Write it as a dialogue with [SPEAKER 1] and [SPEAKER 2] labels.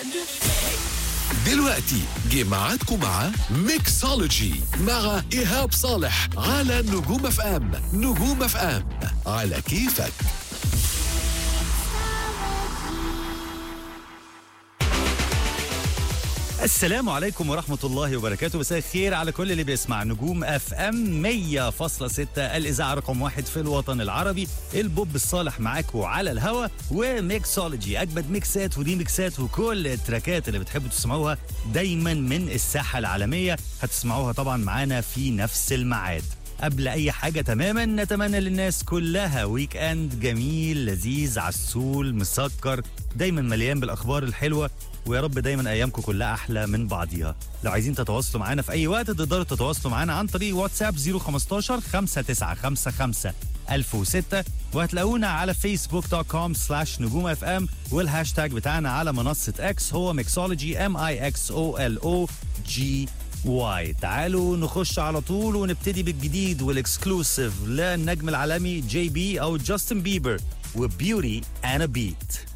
[SPEAKER 1] دلوقتي جه ميعادكم مع ميكسولوجي مع إيهاب صالح على نجوم اف ام نجوم اف ام على كيفك
[SPEAKER 2] السلام عليكم ورحمة الله وبركاته مساء الخير على كل اللي بيسمع نجوم اف ام 100.6 الإذاعة رقم واحد في الوطن العربي البوب الصالح معاكم على الهوا وميكسولوجي أجمد ميكسات ودي ميكسات وكل التراكات اللي بتحبوا تسمعوها دايما من الساحة العالمية هتسمعوها طبعا معانا في نفس الميعاد قبل اي حاجه تماما نتمنى للناس كلها ويك اند جميل لذيذ عسول مسكر دايما مليان بالاخبار الحلوه ويا رب دايما ايامكم كلها احلى من بعضيها لو عايزين تتواصلوا معانا في اي وقت تقدروا تتواصلوا معانا عن طريق واتساب 015 5955 1006 وهتلاقونا على فيسبوك دوت كوم سلاش نجوم اف ام والهاشتاج بتاعنا على منصه اكس هو ميكسولوجي ام اي اكس او ال او جي واي تعالوا نخش على طول ونبتدي بالجديد والاكسكلوسيف للنجم العالمي جي بي او جاستن بيبر وبيوتي انا بيت